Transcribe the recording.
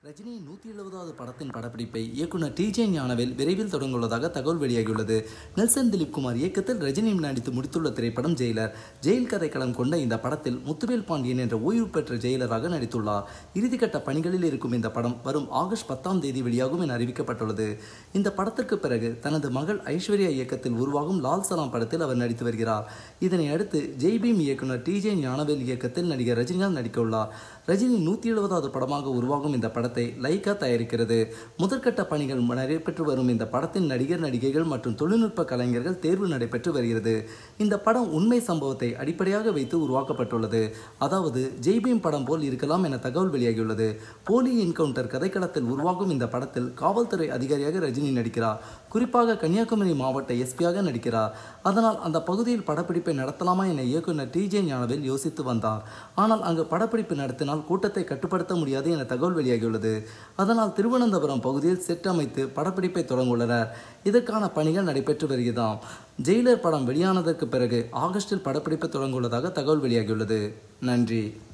ரஜினியின் நூற்றி எழுபதாவது படத்தின் படப்பிடிப்பை இயக்குனர் டிஜே ஞானவேல் விரைவில் தொடங்குள்ளதாக தகவல் வெளியாகியுள்ளது நெல்சன் திலீப் குமார் இயக்கத்தில் ரஜினி நடித்து முடித்துள்ள திரைப்படம் ஜெயிலர் ஜெயில் கதைக்களம் கொண்ட இந்த படத்தில் முத்துவேல் பாண்டியன் என்ற ஓய்வு பெற்ற ஜெயிலராக நடித்துள்ளார் இறுதிக்கட்ட பணிகளில் இருக்கும் இந்த படம் வரும் ஆகஸ்ட் பத்தாம் தேதி வெளியாகும் என அறிவிக்கப்பட்டுள்ளது இந்த படத்திற்கு பிறகு தனது மகள் ஐஸ்வர்யா இயக்கத்தில் உருவாகும் லால் சலாம் படத்தில் அவர் நடித்து வருகிறார் இதனை அடுத்து ஜெய்பீம் இயக்குனர் டிஜே ஞானவேல் இயக்கத்தில் நடிகர் ரஜினிகாந்த் நடிக்க உள்ளார் ரஜினி நூற்றி எழுபதாவது படமாக உருவாகும் இந்த படத்தை லைகா தயாரிக்கிறது முதற்கட்ட பணிகள் நடைபெற்று வரும் இந்த படத்தின் நடிகர் நடிகைகள் மற்றும் தொழில்நுட்ப கலைஞர்கள் தேர்வு நடைபெற்று வருகிறது இந்த படம் உண்மை சம்பவத்தை அடிப்படையாக வைத்து உருவாக்கப்பட்டுள்ளது அதாவது ஜெய்பீம் படம் போல் இருக்கலாம் என தகவல் வெளியாகியுள்ளது போலி என்கவுண்டர் கதைக்களத்தில் உருவாகும் இந்த படத்தில் காவல்துறை அதிகாரியாக ரஜினி நடிக்கிறார் குறிப்பாக கன்னியாகுமரி மாவட்ட எஸ்பியாக நடிக்கிறார் அதனால் அந்த பகுதியில் படப்பிடிப்பை நடத்தலாமா என இயக்குனர் டிஜே ஞானவேல் யோசித்து வந்தார் ஆனால் அங்கு படப்பிடிப்பு நடத்தினால் கூட்டத்தை கட்டுப்படுத்த முடியாது என தகவல் வெளியாகியுள்ளது அதனால் திருவனந்தபுரம் பகுதியில் செட் அமைத்து படப்பிடிப்பை தொடங்குள்ளனர் இதற்கான பணிகள் நடைபெற்று வருகிறதாம் ஜெயிலர் படம் வெளியானதற்கு பிறகு ஆகஸ்டில் படப்பிடிப்பு தொடங்குள்ளதாக தகவல் வெளியாகியுள்ளது நன்றி